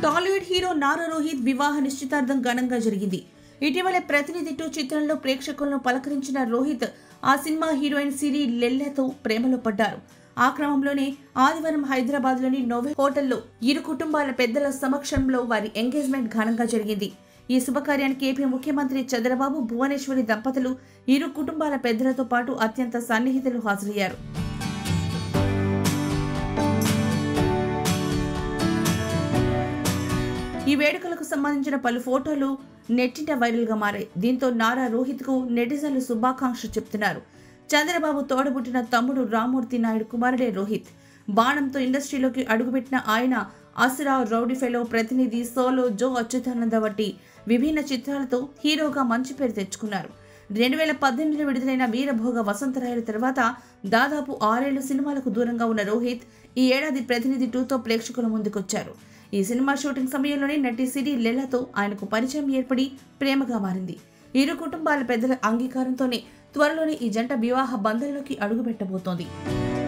Tollywood hero Nara Rohit వివాహ నిశ్చితార్థం ఘనంగా జరిగింది ఇటీవల ప్రతినిధి టూ చిత్రంలో ప్రేక్షకులను పలకరించిన రోహిత్ ఆ సినిమా హీరోయిన్ సిరి లెల్లెతో ప్రేమలో పడ్డారు ఆ క్రమంలోనే ఆదివారం హైదరాబాద్లోని నోవెల్ హోటల్లో ఇరు కుటుంబాల పెద్దల సమక్షంలో వారి ఎంగేజ్మెంట్ ఘనంగా జరిగింది ఈ శుభకార్యానికి ఏపీ ముఖ్యమంత్రి చంద్రబాబు భువనేశ్వరి దంపతులు ఇరు కుటుంబాల పెద్దలతో పాటు అత్యంత సన్నిహితులు హాజరయ్యారు ఈ వేడుకలకు సంబంధించిన పలు ఫోటోలు నెట్టింట వైరల్గా మారాయి దీంతో నారా రోహిత్కు నెటిజన్లు శుభాకాంక్షలు చెప్తున్నారు చంద్రబాబు తోడబుట్టిన తమ్ముడు రామూర్తి నాయుడు కుమారుడే రోహిత్ బాణంతో ఇండస్ట్రీలోకి అడుగుపెట్టిన ఆయన Asura rowdy fellow Prathinidhi solo Jyo Achyutananda వంటి విభిన్న చిత్రాలతో హీరోగా మంచి పేరు తెచ్చుకున్నారు రెండు వేల పద్దెనిమిదిలో విడుదలైన వీరభోగ వసంతరాయల తర్వాత దాదాపు ఆరేళ్లు సినిమాలకు దూరంగా ఉన్న రోహిత్ ఈ ఏడాది ప్రతినిధి టూతో ప్రేక్షకుల ముందుకొచ్చారు ఈ సినిమా షూటింగ్ సమయంలోనే నటి సిరి లెలాతో ఆయనకు పరిచయం ఏర్పడి ప్రేమగా మారింది ఇరు కుటుంబాల పెద్దల అంగీకారంతోనే త్వరలోనే ఈ జంట వివాహ బంధంలోకి అడుగుపెట్టబోతోంది